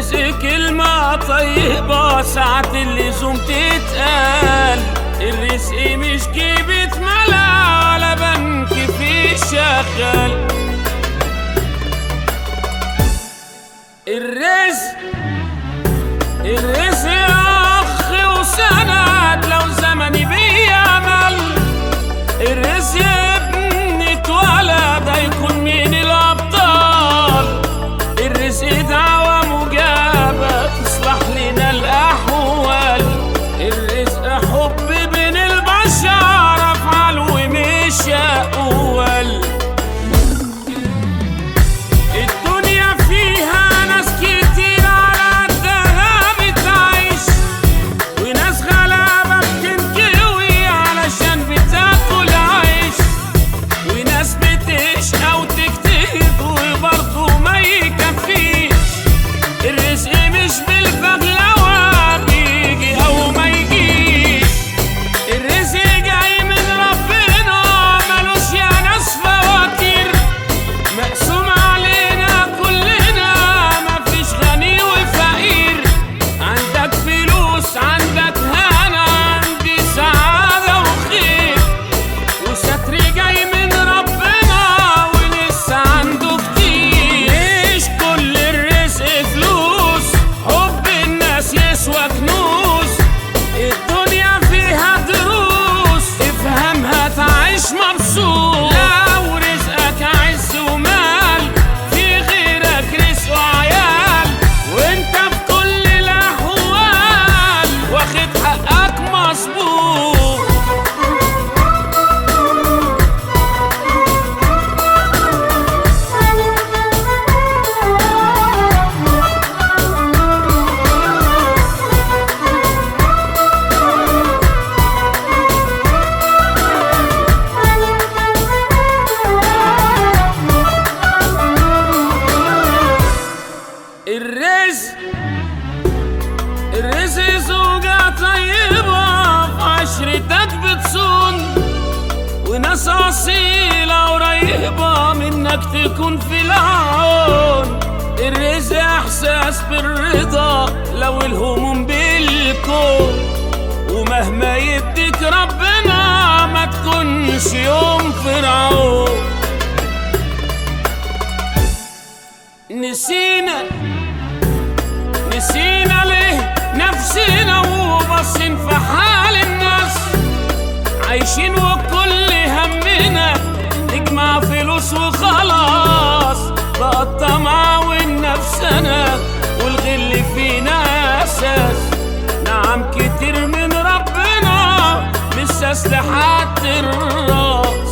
الرزق كلمة طيبة ساعة اللزوم تتقال الرزق مش جيبة ملا ولا بنك فيه شغال الرزق الرزق أخ وسند لو زمني بيعمل الرزق ابن اتولد هيكون من الأبطال الرزق دعوة مجابة تصلح لنا الأحوال الرزق حب بين البشر أفعال ومش أقوال الدنيا فيها ناس كتير على قدها بتعيش وناس غلابة بتنكوي علشان بتاكل عيش وناس بتشقى وتكتب وبرضه ما يكفيش الرزق مش بالفهلوة بيجي أو ما يجيش الرزق جاي من ربنا ملوش يا ناس فواتير مقسوم علينا كلنا مفيش غني وفقير عندك فلوس عندك هنا عندي سعادة وخير وستر جاي من ربنا ولسه عنده كتير مش كل الرزق فلوس حب الناس يسوى كنوز الدنيا فيها دروس افهمها تعيش مبسوط لو رزقك عز ومال في غيرك رزق وعيال وانت في كل الاحوال واخد حقك مظبوط الرزق الرزق زوجة طيبة في عشرتك بتصون وناس أصيلة قريبة منك تكون في العون الرزق إحساس بالرضا لو الهموم بالكون ومهما يديك ربنا ما تكونش يوم فرعون نسينا نسينا ليه نفسنا وبصين في حال الناس عايشين وكل همنا نجمع فلوس وخلاص بقى الطمع والنفسنا والغل فينا اساس نعم كتير من ربنا مش لحد الراس